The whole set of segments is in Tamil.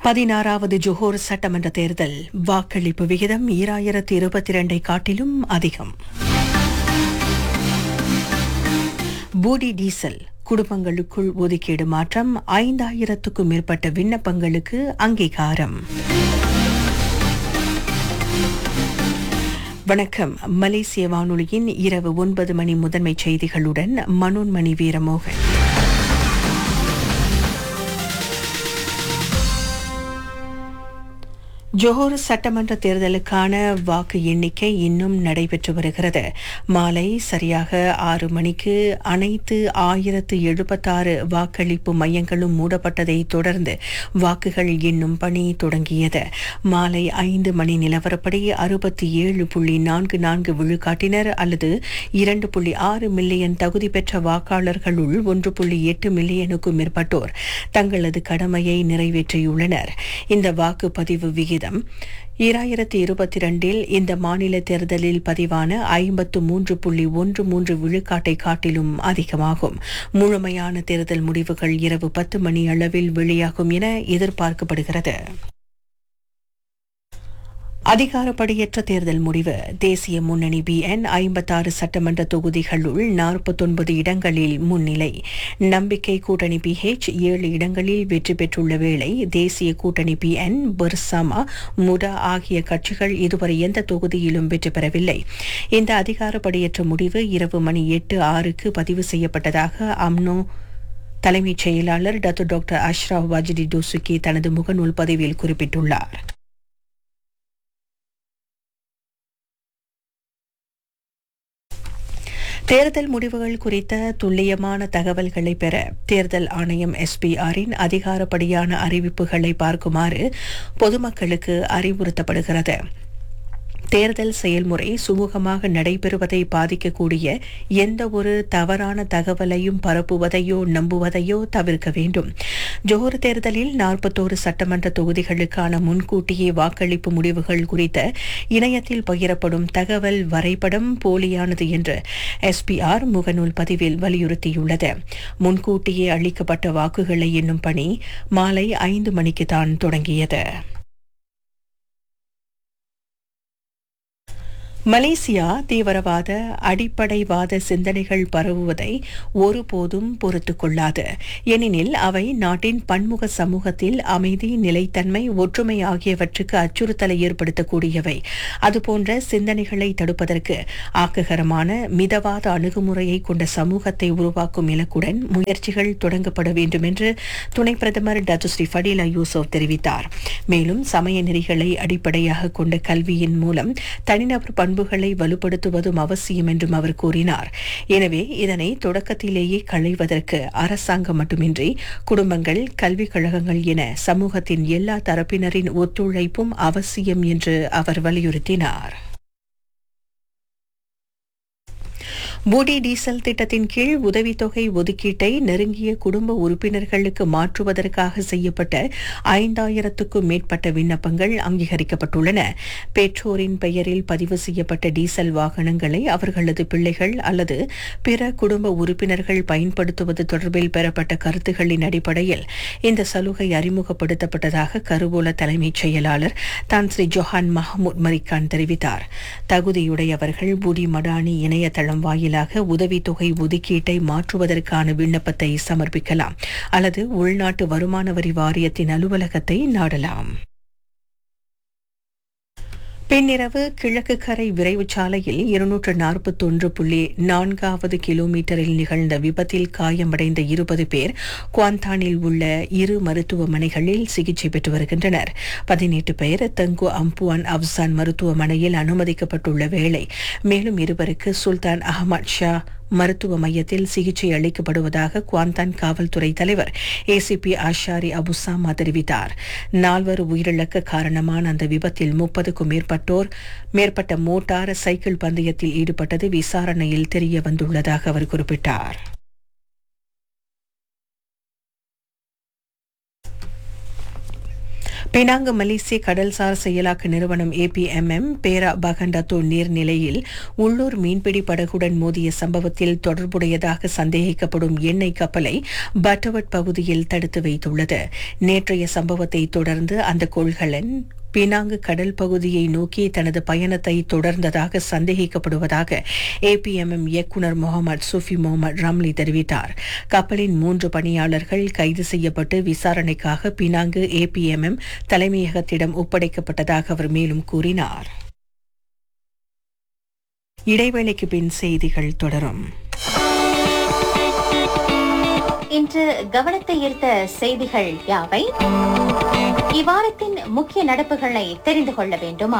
பதினாறாவது ஜோஹர் சட்டமன்ற தேர்தல் வாக்களிப்பு விகிதம் ஈராயிரத்து இருபத்தி இரண்டை காட்டிலும் அதிகம் பூடி டீசல் குடும்பங்களுக்குள் ஒதுக்கீடு மாற்றம் ஐந்தாயிரத்துக்கும் மேற்பட்ட விண்ணப்பங்களுக்கு அங்கீகாரம் வணக்கம் மலேசிய வானொலியின் இரவு ஒன்பது மணி முதன்மை செய்திகளுடன் மனோன்மணி வீரமோகன் ஜோஹர் சட்டமன்ற தேர்தலுக்கான வாக்கு எண்ணிக்கை இன்னும் நடைபெற்று வருகிறது மாலை சரியாக ஆறு மணிக்கு அனைத்து ஆயிரத்து எழுபத்தாறு வாக்களிப்பு மையங்களும் மூடப்பட்டதை தொடர்ந்து வாக்குகள் எண்ணும் பணி தொடங்கியது மாலை ஐந்து மணி நிலவரப்படி அறுபத்தி ஏழு புள்ளி நான்கு நான்கு விழுக்காட்டினர் அல்லது இரண்டு புள்ளி ஆறு மில்லியன் தகுதி பெற்ற வாக்காளர்களுள் ஒன்று புள்ளி எட்டு மில்லியனுக்கும் மேற்பட்டோர் தங்களது கடமையை நிறைவேற்றியுள்ளனர் இந்த வாக்குப்பதிவு விகிதம் ஈராயிரத்தி இருபத்தி இரண்டில் இந்த மாநில தேர்தலில் பதிவான ஐம்பத்து மூன்று புள்ளி ஒன்று மூன்று விழுக்காட்டை காட்டிலும் அதிகமாகும் முழுமையான தேர்தல் முடிவுகள் இரவு பத்து மணி அளவில் வெளியாகும் என எதிர்பார்க்கப்படுகிறது அதிகாரப்படியற்ற தேர்தல் முடிவு தேசிய முன்னணி பிஎன் ஐம்பத்தாறு சட்டமன்ற தொகுதிகளுள் நாற்பத்தொன்பது இடங்களில் முன்னிலை நம்பிக்கை கூட்டணி பிஹெச் ஏழு இடங்களில் வெற்றி பெற்றுள்ள வேளை தேசிய கூட்டணி பிஎன் பெர்சாமா முடா ஆகிய கட்சிகள் இதுவரை எந்த தொகுதியிலும் வெற்றி பெறவில்லை இந்த அதிகாரப்படியற்ற முடிவு இரவு மணி எட்டு ஆறுக்கு பதிவு செய்யப்பட்டதாக அம்னோ தலைமைச் செயலாளர் டத்து டாக்டர் அஷ்ராப் வாஜிடி டோசுகி தனது முகநூல் பதிவில் குறிப்பிட்டுள்ளார் தேர்தல் முடிவுகள் குறித்த துல்லியமான தகவல்களை பெற தேர்தல் ஆணையம் எஸ்பிஆரின் அதிகாரப்படியான அறிவிப்புகளை பார்க்குமாறு பொதுமக்களுக்கு அறிவுறுத்தப்படுகிறது தேர்தல் செயல்முறை சுமூகமாக நடைபெறுவதை பாதிக்கக்கூடிய எந்த ஒரு தவறான தகவலையும் பரப்புவதையோ நம்புவதையோ தவிர்க்க வேண்டும் ஜோஹர் தேர்தலில் நாற்பத்தோரு சட்டமன்ற தொகுதிகளுக்கான முன்கூட்டியே வாக்களிப்பு முடிவுகள் குறித்த இணையத்தில் பகிரப்படும் தகவல் வரைபடம் போலியானது என்று எஸ்பிஆர் முகநூல் பதிவில் வலியுறுத்தியுள்ளது முன்கூட்டியே அளிக்கப்பட்ட வாக்குகளை எண்ணும் பணி மாலை ஐந்து மணிக்கு தான் தொடங்கியது மலேசியா தீவிரவாத அடிப்படைவாத சிந்தனைகள் பரவுவதை ஒருபோதும் பொறுத்துக் கொள்ளாது ஏனெனில் அவை நாட்டின் பன்முக சமூகத்தில் அமைதி நிலைத்தன்மை ஒற்றுமை ஆகியவற்றுக்கு அச்சுறுத்தலை ஏற்படுத்தக்கூடியவை அதுபோன்ற சிந்தனைகளை தடுப்பதற்கு ஆக்ககரமான மிதவாத அணுகுமுறையை கொண்ட சமூகத்தை உருவாக்கும் இலக்குடன் முயற்சிகள் தொடங்கப்பட வேண்டும் என்று துணை பிரதமர் டத்து ஸ்ரீ ஃபடீலா யூசுப் தெரிவித்தார் மேலும் சமய நெறிகளை அடிப்படையாக கொண்ட கல்வியின் மூலம் தனிநபர் பண்புகளை வலுப்படுத்துவதும் அவசியம் என்றும் அவர் கூறினார் எனவே இதனை தொடக்கத்திலேயே களைவதற்கு அரசாங்கம் மட்டுமின்றி குடும்பங்கள் கல்விக் கழகங்கள் என சமூகத்தின் எல்லா தரப்பினரின் ஒத்துழைப்பும் அவசியம் என்று அவர் வலியுறுத்தினார் பூடி டீசல் திட்டத்தின் கீழ் உதவித்தொகை ஒதுக்கீட்டை நெருங்கிய குடும்ப உறுப்பினர்களுக்கு மாற்றுவதற்காக செய்யப்பட்ட ஐந்தாயிரத்துக்கும் மேற்பட்ட விண்ணப்பங்கள் அங்கீகரிக்கப்பட்டுள்ளன பெற்றோரின் பெயரில் பதிவு செய்யப்பட்ட டீசல் வாகனங்களை அவர்களது பிள்ளைகள் அல்லது பிற குடும்ப உறுப்பினர்கள் பயன்படுத்துவது தொடர்பில் பெறப்பட்ட கருத்துகளின் அடிப்படையில் இந்த சலுகை அறிமுகப்படுத்தப்பட்டதாக கருவூல தலைமைச் செயலாளர் தான் ஸ்ரீ ஜொஹான் மஹமூத் மரிகான் தெரிவித்தார் தகுதியுடையவர்கள் பூடி மடானி இணையதளம் வாயிலாக உதவித்தொகை ஒதுக்கீட்டை மாற்றுவதற்கான விண்ணப்பத்தை சமர்ப்பிக்கலாம் அல்லது உள்நாட்டு வருமான வரி வாரியத்தின் அலுவலகத்தை நாடலாம் பின்னிரவு கிழக்கு கரை விரைவு சாலையில் இருநூற்று நாற்பத்தொன்று புள்ளி நான்காவது கிலோமீட்டரில் நிகழ்ந்த விபத்தில் காயமடைந்த இருபது பேர் குவாந்தானில் உள்ள இரு மருத்துவமனைகளில் சிகிச்சை பெற்று வருகின்றனர் பதினெட்டு பேர் தங்கு அம்புவான் அப்சான் மருத்துவமனையில் அனுமதிக்கப்பட்டுள்ள வேளை மேலும் இருவருக்கு சுல்தான் அகமது ஷா மருத்துவ மையத்தில் சிகிச்சை அளிக்கப்படுவதாக குவாந்தான் காவல்துறை தலைவர் ஏசிபி ஆஷாரி அபுசாமா தெரிவித்தார் நால்வர் உயிரிழக்க காரணமான அந்த விபத்தில் முப்பதுக்கும் மேற்பட்டோர் மேற்பட்ட மோட்டார் சைக்கிள் பந்தயத்தில் ஈடுபட்டது விசாரணையில் தெரிய வந்துள்ளதாக அவர் குறிப்பிட்டார் பினாங்கு மலேசிய கடல்சார் செயலாக்க நிறுவனம் ஏபிஎம்எம் பேரா பகண்டத்தோ நீர்நிலையில் உள்ளூர் மீன்பிடி படகுடன் மோதிய சம்பவத்தில் தொடர்புடையதாக சந்தேகிக்கப்படும் எண்ணெய் கப்பலை பட்டவட் பகுதியில் தடுத்து வைத்துள்ளது நேற்றைய சம்பவத்தை தொடர்ந்து அந்த கொள்கலன் பினாங்கு கடல் பகுதியை நோக்கி தனது பயணத்தை தொடர்ந்ததாக சந்தேகிக்கப்படுவதாக ஏபிஎம்எம் இயக்குநர் முகமது சுஃபி முகமது ரம்லி தெரிவித்தார் கப்பலின் மூன்று பணியாளர்கள் கைது செய்யப்பட்டு விசாரணைக்காக பினாங்கு ஏபிஎம்எம் தலைமையகத்திடம் ஒப்படைக்கப்பட்டதாக அவர் மேலும் கூறினார் இடைவேளைக்கு பின் செய்திகள் தொடரும் இன்று கவனத்தை ஈர்த்த செய்திகள் யாவை இவ்வாரத்தின் முக்கிய நடப்புகளை தெரிந்து கொள்ள வேண்டுமா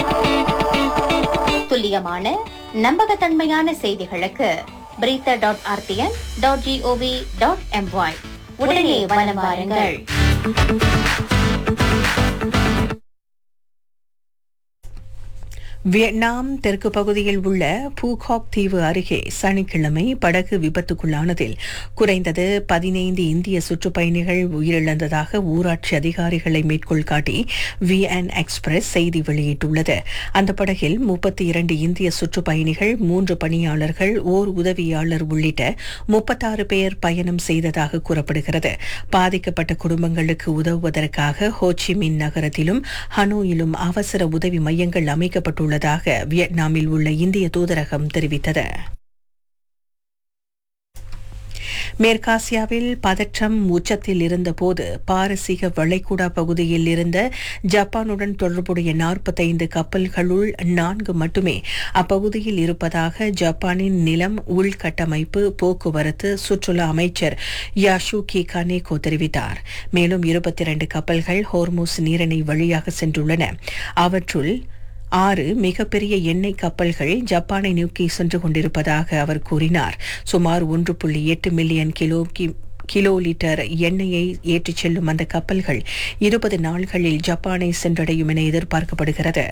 துல்லியமான நம்பகத்தன்மையான செய்திகளுக்கு பிரீத்த dot RTN dot GOV dot MY உடனே வலம் வாருங்கள் வியட்நாம் தெற்கு பகுதியில் உள்ள பூகாக் தீவு அருகே சனிக்கிழமை படகு விபத்துக்குள்ளானதில் குறைந்தது பதினைந்து இந்திய சுற்றுப்பயணிகள் உயிரிழந்ததாக ஊராட்சி அதிகாரிகளை மேற்கோள் காட்டி விஎன் எக்ஸ்பிரஸ் செய்தி வெளியிட்டுள்ளது அந்த படகில் முப்பத்தி இரண்டு இந்திய சுற்றுப்பயணிகள் மூன்று பணியாளர்கள் ஓர் உதவியாளர் உள்ளிட்ட முப்பத்தாறு பேர் பயணம் செய்ததாக கூறப்படுகிறது பாதிக்கப்பட்ட குடும்பங்களுக்கு உதவுவதற்காக ஹோச்சிமின் நகரத்திலும் ஹனோயிலும் அவசர உதவி மையங்கள் அமைக்கப்பட்டுள்ளதாக வியட்நாமில் உள்ள இந்திய தூதரகம் தெரிவித்தது மேற்காசியாவில் பதற்றம் உச்சத்தில் இருந்தபோது பாரசீக வளைகுடா பகுதியில் இருந்த ஜப்பானுடன் தொடர்புடைய நாற்பத்தைந்து கப்பல்களுள் நான்கு மட்டுமே அப்பகுதியில் இருப்பதாக ஜப்பானின் நிலம் உள்கட்டமைப்பு போக்குவரத்து சுற்றுலா அமைச்சர் யாஷுகி கனேகோ தெரிவித்தார் மேலும் இருபத்தி இரண்டு கப்பல்கள் ஹோர்மூஸ் நீரிணை வழியாக சென்றுள்ளன அவற்றுள் ஆறு மிகப்பெரிய எண்ணெய் கப்பல்கள் ஜப்பானை நோக்கி சென்று கொண்டிருப்பதாக அவர் கூறினார் சுமார் ஒன்று புள்ளி எட்டு மில்லியன் கிலோ கிலோ லிட்டர் எண்ணெயை ஏற்றிச் செல்லும் அந்த கப்பல்கள் இருபது நாள்களில் ஜப்பானை சென்றடையும் என எதிர்பார்க்கப்படுகிறது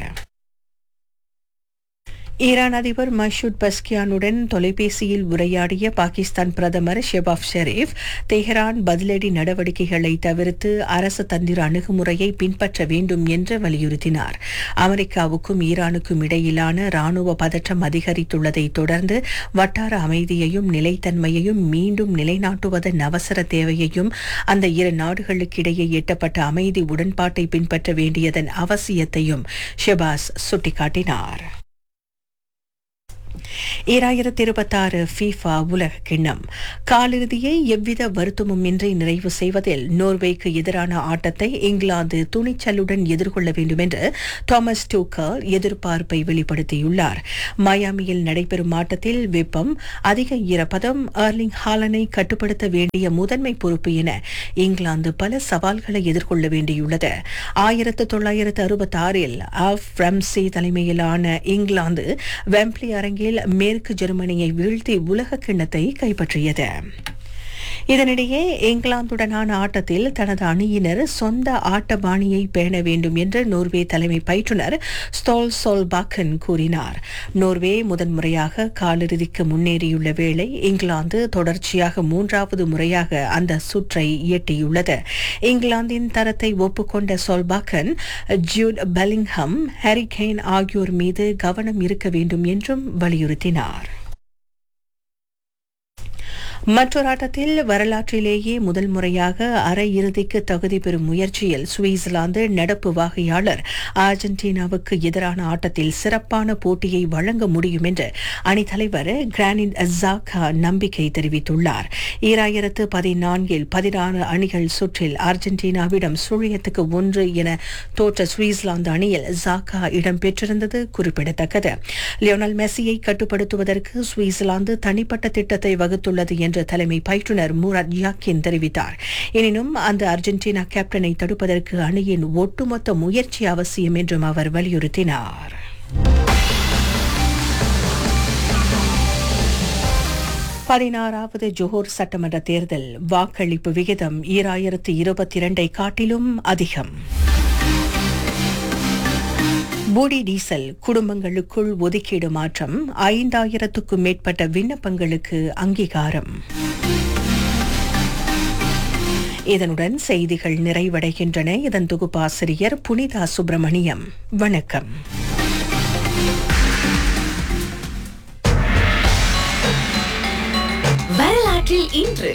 ஈரான் அதிபர் மஷூத் பஸ்கியானுடன் தொலைபேசியில் உரையாடிய பாகிஸ்தான் பிரதமர் ஷெபாப் ஷெரீப் தெஹ்ரான் பதிலடி நடவடிக்கைகளை தவிர்த்து அரசு தந்திர அணுகுமுறையை பின்பற்ற வேண்டும் என்று வலியுறுத்தினார் அமெரிக்காவுக்கும் ஈரானுக்கும் இடையிலான ராணுவ பதற்றம் அதிகரித்துள்ளதை தொடர்ந்து வட்டார அமைதியையும் நிலைத்தன்மையையும் மீண்டும் நிலைநாட்டுவதன் அவசர தேவையையும் அந்த இரு நாடுகளுக்கிடையே எட்டப்பட்ட அமைதி உடன்பாட்டை பின்பற்ற வேண்டியதன் அவசியத்தையும் ஷெபாஸ் சுட்டிக்காட்டினார் ஈராயிரத்தி இருபத்தாறு ஃபீஃபா உலக கிண்ணம் காலிறுதியை எவ்வித வருத்தமும் இன்றி நிறைவு செய்வதில் நோர்வேக்கு எதிரான ஆட்டத்தை இங்கிலாந்து துணிச்சலுடன் எதிர்கொள்ள வேண்டும் என்று தாமஸ் டூக்கர் எதிர்பார்ப்பை வெளிப்படுத்தியுள்ளார் மயாமியில் நடைபெறும் ஆட்டத்தில் வெப்பம் அதிக ஈரப்பதம் அர்லிங் ஹாலனை கட்டுப்படுத்த வேண்டிய முதன்மை பொறுப்பு என இங்கிலாந்து பல சவால்களை எதிர்கொள்ள வேண்டியுள்ளது ஆயிரத்து தொள்ளாயிரத்து அறுபத்தாறில் ஆஃப் ரம்சி தலைமையிலான இங்கிலாந்து வெம்ப்லி அரங்கில் மேற்கு ஜெர்மனியை வீழ்த்தி உலக கிண்ணத்தை கைப்பற்றியது இதனிடையே இங்கிலாந்துடனான ஆட்டத்தில் தனது அணியினர் சொந்த ஆட்ட பாணியை பேண வேண்டும் என்று நோர்வே தலைமை பயிற்றுனர் ஸ்டோல் சோல்பாக்கன் கூறினார் நோர்வே முதன்முறையாக காலிறுதிக்கு முன்னேறியுள்ள வேளை இங்கிலாந்து தொடர்ச்சியாக மூன்றாவது முறையாக அந்த சுற்றை எட்டியுள்ளது இங்கிலாந்தின் தரத்தை ஒப்புக்கொண்ட சோல்பாக்கன் ஜூட் பெலிங்ஹம் ஹாரிகெயின் ஆகியோர் மீது கவனம் இருக்க வேண்டும் என்றும் வலியுறுத்தினார் மற்றொரு ஆட்டத்தில் வரலாற்றிலேயே முதல் முறையாக அரையிறுதிக்கு தகுதி பெறும் முயற்சியில் சுவிட்சர்லாந்து நடப்பு வாகையாளர் அர்ஜென்டினாவுக்கு எதிரான ஆட்டத்தில் சிறப்பான போட்டியை வழங்க முடியும் என்று அணித்தலைவர் கிரானிட் ஜாக்கா நம்பிக்கை தெரிவித்துள்ளார் ஈராயிரத்து பதினான்கில் பதினாறு அணிகள் சுற்றில் அர்ஜென்டினாவிடம் சுழியத்துக்கு ஒன்று என தோற்ற சுவிட்சர்லாந்து அணியில் ஜாக்கா இடம்பெற்றிருந்தது குறிப்பிடத்தக்கது லியோனல் மெஸ்ஸியை கட்டுப்படுத்துவதற்கு சுவிட்சர்லாந்து தனிப்பட்ட திட்டத்தை வகுத்துள்ளது என்று தலைமை பயிற்றுனர் முராத் யாக்கின் தெரிவித்தார் எனினும் அந்த அர்ஜென்டினா கேப்டனை தடுப்பதற்கு அணியின் ஒட்டுமொத்த முயற்சி அவசியம் என்றும் அவர் வலியுறுத்தினார் பதினாறாவது ஜோஹர் சட்டமன்ற தேர்தல் வாக்களிப்பு விகிதம் ஈராயிரத்து இருபத்தி இரண்டை காட்டிலும் அதிகம் பூடி டீசல் குடும்பங்களுக்குள் ஒதுக்கீடு மாற்றம் ஐந்தாயிரத்துக்கும் மேற்பட்ட விண்ணப்பங்களுக்கு அங்கீகாரம் இதனுடன் செய்திகள் நிறைவடைகின்றன இதன் தொகுப்பாசிரியர் புனிதா சுப்பிரமணியம் வணக்கம் வரலாற்றில் இன்று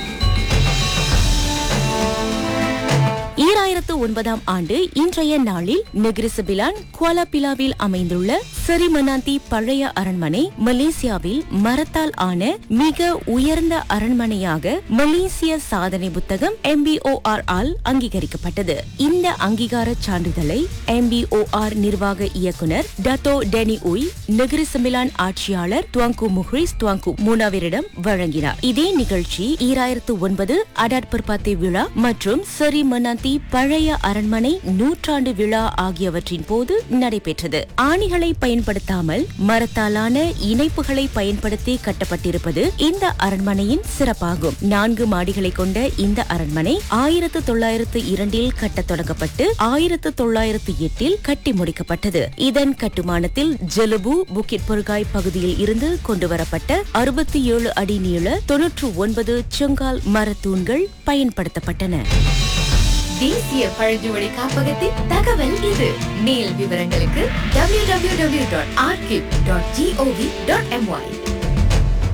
ஈராயிரத்து ஒன்பதாம் ஆண்டு இன்றைய நாளில் நெகிரிசபிலான் குவாலாபிலாவில் அமைந்துள்ள செரிமனாந்தி பழைய அரண்மனை மலேசியாவில் மரத்தால் ஆன மிக உயர்ந்த அரண்மனையாக மலேசிய சாதனை புத்தகம் MBOR ஆல் அங்கீகரிக்கப்பட்டது இந்த அங்கீகார சான்றிதழை MBOR நிர்வாக இயக்குனர் டத்தோ டெனி உய் நெகிரிசமிலான் ஆட்சியாளர் துவாங்கு முஹ்ரிஸ் துவாங்கு மூனாவிரிடம் வழங்கினார் இதே நிகழ்ச்சி ஈராயிரத்து ஒன்பது அடாட் பர்பாத்தி விழா மற்றும் செரி மனாந்தி பழைய அரண்மனை நூற்றாண்டு விழா ஆகியவற்றின் போது நடைபெற்றது ஆணிகளை பயன்படுத்தாமல் மரத்தாலான இணைப்புகளை பயன்படுத்தி கட்டப்பட்டிருப்பது இந்த அரண்மனையின் சிறப்பாகும் நான்கு மாடிகளை கொண்ட இந்த அரண்மனை ஆயிரத்து தொள்ளாயிரத்து இரண்டில் கட்டத் தொடங்கப்பட்டு ஆயிரத்து தொள்ளாயிரத்து எட்டில் கட்டி முடிக்கப்பட்டது இதன் கட்டுமானத்தில் ஜெலுபு புக்கிட் பொருகாய் பகுதியில் இருந்து கொண்டுவரப்பட்ட அறுபத்தி ஏழு அடி நீள தொன்னூற்று ஒன்பது செங்கால் மரத்தூண்கள் பயன்படுத்தப்பட்டன தேசிய பழங்குமொழி காப்பகத்தின் தகவல் இது மேல் விவரங்களுக்கு www.archive.gov.my